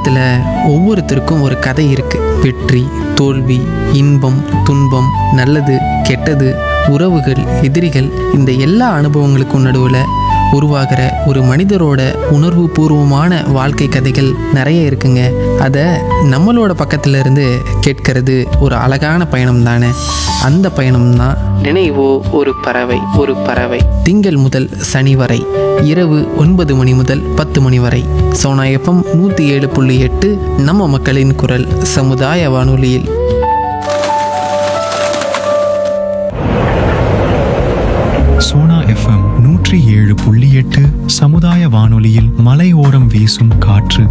உலகத்தில் ஒவ்வொருத்தருக்கும் ஒரு கதை இருக்கு வெற்றி தோல்வி இன்பம் துன்பம் நல்லது கெட்டது உறவுகள் எதிரிகள் இந்த எல்லா அனுபவங்களுக்கும் நடுவில் உருவாகிற ஒரு மனிதரோட உணர்வு பூர்வமான வாழ்க்கை கதைகள் நிறைய இருக்குங்க அதை நம்மளோட பக்கத்துல இருந்து கேட்கறது ஒரு அழகான பயணம் தானே அந்த பயணம் தான் நினைவோ ஒரு பறவை ஒரு பறவை திங்கள் முதல் சனி வரை இரவு ஒன்பது மணி முதல் பத்து மணி வரை சோனா எஃப்எம் நூற்றி ஏழு புள்ளி எட்டு நம்ம மக்களின் குரல் சமுதாய வானொலியில் சோனா எஃப்எம் நூற்றி ஏழு புள்ளி எட்டு சமுதாய வானொலியில் மலையோரம் வீசும் காற்று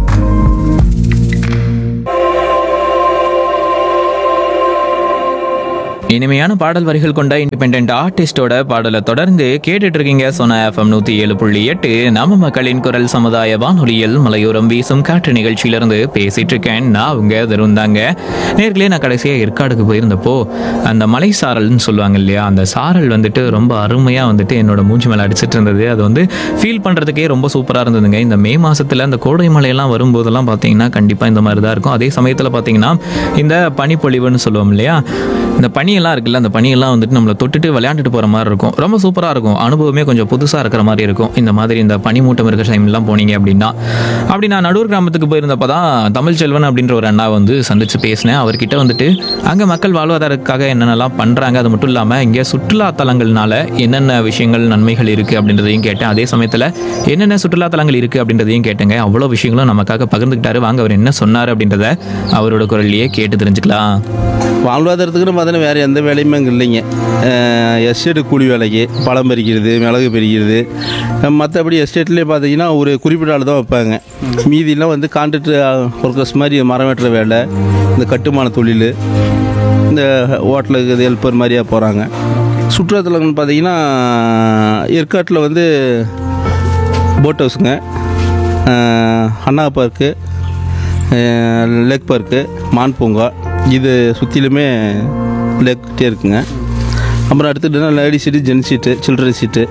இனிமையான பாடல் வரிகள் கொண்ட இண்டிபெண்ட் ஆர்டிஸ்டோட பாடலை தொடர்ந்து கேட்டுட்டு இருக்கீங்க சொன்ன எஃப்எம் நூத்தி ஏழு புள்ளி எட்டு நம்ம மக்களின் குரல் சமுதாய வானொலியில் மலையோரம் வீசும் காற்று நிகழ்ச்சியிலிருந்து பேசிட்டு இருக்கேன் நான் உங்க தருந்தாங்க நேர்களே நான் கடைசியா ஏற்காடுக்கு போயிருந்தப்போ அந்த மலை சாரல்னு சொல்லுவாங்க இல்லையா அந்த சாரல் வந்துட்டு ரொம்ப அருமையா வந்துட்டு என்னோட மூஞ்சி மேல அடிச்சிட்டு இருந்தது அது வந்து ஃபீல் பண்றதுக்கே ரொம்ப சூப்பரா இருந்ததுங்க இந்த மே மாசத்துல அந்த கோடை மலையெல்லாம் வரும்போதெல்லாம் பாத்தீங்கன்னா கண்டிப்பா இந்த மாதிரி தான் இருக்கும் அதே சமயத்துல பாத்தீங்கன்னா இந்த பனிப்பொழிவுன்னு சொல்லுவோம் இல்லையா இந்த பனியெல்லாம் இருக்குல்ல அந்த பனியெல்லாம் வந்துட்டு நம்மளை தொட்டுட்டு விளையாண்டுட்டு போகிற மாதிரி இருக்கும் ரொம்ப சூப்பராக இருக்கும் அனுபவமே கொஞ்சம் புதுசாக இருக்கிற மாதிரி இருக்கும் இந்த மாதிரி இந்த பனிமூட்டம் இருக்கிற டைம்லாம் போனீங்க அப்படின்னா அப்படி நான் நடுவர் கிராமத்துக்கு போயிருந்தப்போ தான் தமிழ் செல்வன் அப்படின்ற ஒரு அண்ணா வந்து சந்திச்சு பேசினேன் அவர்கிட்ட வந்துட்டு அங்கே மக்கள் வாழ்வாதாரத்துக்காக என்னென்னலாம் பண்ணுறாங்க அது மட்டும் இல்லாமல் இங்கே சுற்றுலா தலங்கள்னால என்னென்ன விஷயங்கள் நன்மைகள் இருக்குது அப்படின்றதையும் கேட்டேன் அதே சமயத்தில் என்னென்ன சுற்றுலா தலங்கள் இருக்குது அப்படின்றதையும் கேட்டேங்க அவ்வளோ விஷயங்களும் நமக்காக பகிர்ந்துக்கிட்டாரு வாங்க அவர் என்ன சொன்னார் அப்படின்றத அவரோட குரல்லையே கேட்டு தெரிஞ்சுக்கலாம் வாழ்வாதாரத்துக்குன்னு பார்த்தீங்கன்னா வேறு எந்த வேலையுமே அங்கே இல்லைங்க எஸ்டேட்டு கூலி வேலைக்கு பழம் பறிக்கிறது மிளகு பறிக்கிறது மற்றபடி எஸ்டேட்லேயே பார்த்தீங்கன்னா ஒரு குறிப்பிட்ட ஆள் தான் வைப்பாங்க மீதியெல்லாம் வந்து கான்ட்ராக்ட் ஒர்க்கர்ஸ் மாதிரி மரம் வெட்டுற வேலை இந்த கட்டுமான தொழில் இந்த ஹோட்டலுக்கு இது ஹெல்ப்பர் மாதிரியாக போகிறாங்க சுற்றுலாத்தலங்கள்னு பார்த்தீங்கன்னா ஏற்காட்டில் வந்து போட் ஹவுஸுங்க அஹ், அண்ணா பார்க்கு அஹ், லேக் பார்க்கு மான் பூங்கா இது சுற்றிலுமே லேக்கிட்டே இருக்குங்க அப்புறம் அடுத்துட்டுனா lady seat gents seat children seat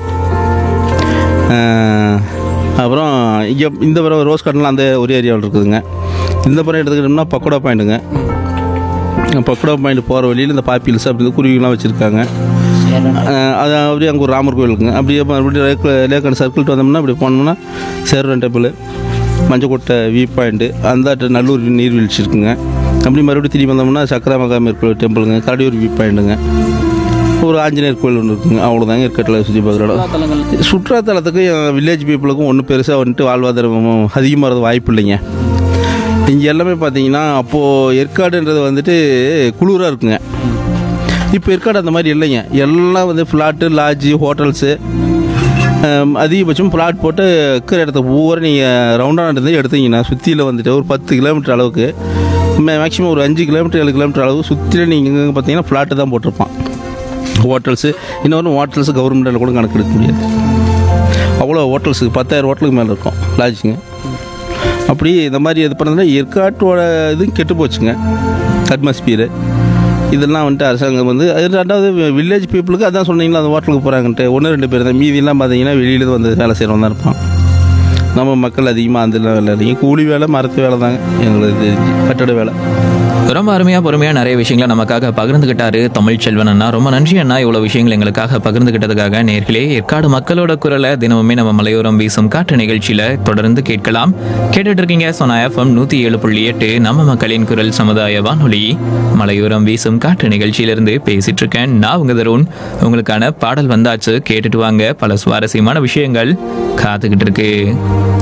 அஹ், அப்புறம் இங்கே இந்த புறம் ரோஸ் கார்டன்லாம் அந்த ஒரு ஏரியாவில் இருக்குதுங்க இந்த புறம் எடுத்துக்கிட்டோம்னா பக்கோடா பாயிண்ட்டுங்க பக்கோடா பாயிண்ட் போகிற வழியில் இந்த பாப்பில்ஸ் அப்படி குருவிலாம் வச்சுருக்காங்க அது அப்படியே அங்கே ஒரு ராமர் கோயில் இருக்குங்க அப்படியே மறுபடியும் லேக் லேக்கன் சர்க்கிள்ட்டு வந்தோம்னா அப்படி போனோம்னா Seruvan temple Manjakuttai view point அந்த நல்லூர் நீர்வீழ்ச்சி இருக்குங்க அப்படி மறுபடியும் திரும்பி வந்தோம்னா சக்கரா மகாமேர் கோயில் டெம்பிளுங்க கடையூர் வியூ பாயிண்ட்டுங்க ஒரு ஆஞ்சநேயர் கோயில் ஒன்று இருக்குங்க அவ்வளோதாங்க இருக்கட்டில் சுற்றி பார்க்குற இடம் சுற்றுலாத்தலத்துக்கு வில்லேஜ் பீப்புளுக்கும் ஒன்றும் பெருசாக வந்துட்டு வாழ்வாதாரம் அதிகமாக வாய்ப்பு இல்லைங்க இங்கே எல்லாமே பார்த்தீங்கன்னா அப்போது ஏற்காடுன்றது வந்துட்டு குளிராக இருக்குங்க இப்போ ஏற்காடு அந்த மாதிரி இல்லைங்க எல்லாம் வந்து ஃப்ளாட்டு லாட்ஜு ஹோட்டல்ஸு அதிகபட்சம் பிளாட் போட்டு இருக்கிற இடத்த பூரா நீங்கள் ரவுண்டான இடத்துல எடுத்தீங்கன்னா சுற்றியில் வந்துட்டு ஒரு பத்து கிலோமீட்டர் அளவுக்கு மேக்ஸிமம் ஒரு அஞ்சு கிலோமீட்டர் ஏழு கிலோமீட்டர் அளவுக்கு சுற்றில நீங்கள் பார்த்தீங்கன்னா ஃப்ளாட்டு தான் போட்டிருப்பான் ஹோட்டல்ஸு இன்னொரு ஹோட்டல்ஸு கவர்மெண்ட்டில் கூட கணக்கு எடுக்க முடியாது அவ்வளோ ஹோட்டல்ஸுக்கு பத்தாயிரம் ஹோட்டலுக்கு மேலே இருக்கும் லாட்ஜுங்க அப்படி இந்த மாதிரி இது பண்ணதுனா ஏற்காட்டோட இது கெட்டு போச்சுங்க அட்மாஸ்பியரு இதெல்லாம் வந்துட்டு அரசாங்கம் வந்து அது ரெண்டாவது வில்லேஜ் பீப்புளுக்கு அதான் சொன்னீங்களா அந்த ஹோட்டலுக்கு போகிறாங்கன்ட்டு ஒன்று ரெண்டு பேர் தான் மீதியெல்லாம் பார்த்தீங்கன்னா வெளியில வந்து வேலை செய்கிறவங்க தான் இருப்பான் நம்ம மக்கள் அதிகமாக அந்த வேலை இல்லைங்க கூலி வேலை மரத்து வேலை தாங்க எங்களுக்கு தெரிஞ்சு கட்டட வேலை ரொம்ப அருமையா பொறுமையா நிறைய விஷயங்களை நமக்காக பகிர்ந்துகிட்டாரு தமிழ் செல்வன் அண்ணா ரொம்ப நன்றி அண்ணா இவ்வளவு விஷயங்கள் எங்களுக்காக பகிர்ந்துகிட்டதுக்காக நேர்களே ஏற்காடு மக்களோட குரலை தினமுமே நம்ம மலையோரம் வீசும் காற்று நிகழ்ச்சியில தொடர்ந்து கேட்கலாம் கேட்டுட்டு இருக்கீங்க சொன்ன எஃப்எம் நூத்தி ஏழு புள்ளி எட்டு நம்ம மக்களின் குரல் சமுதாய வானொலி மலையோரம் வீசும் காற்று நிகழ்ச்சியிலிருந்து பேசிட்டு இருக்கேன் நான் உங்க தருண் உங்களுக்கான பாடல் வந்தாச்சு கேட்டுட்டு வாங்க பல சுவாரஸ்யமான விஷயங்கள் காத்துக்கிட்டு இருக்கு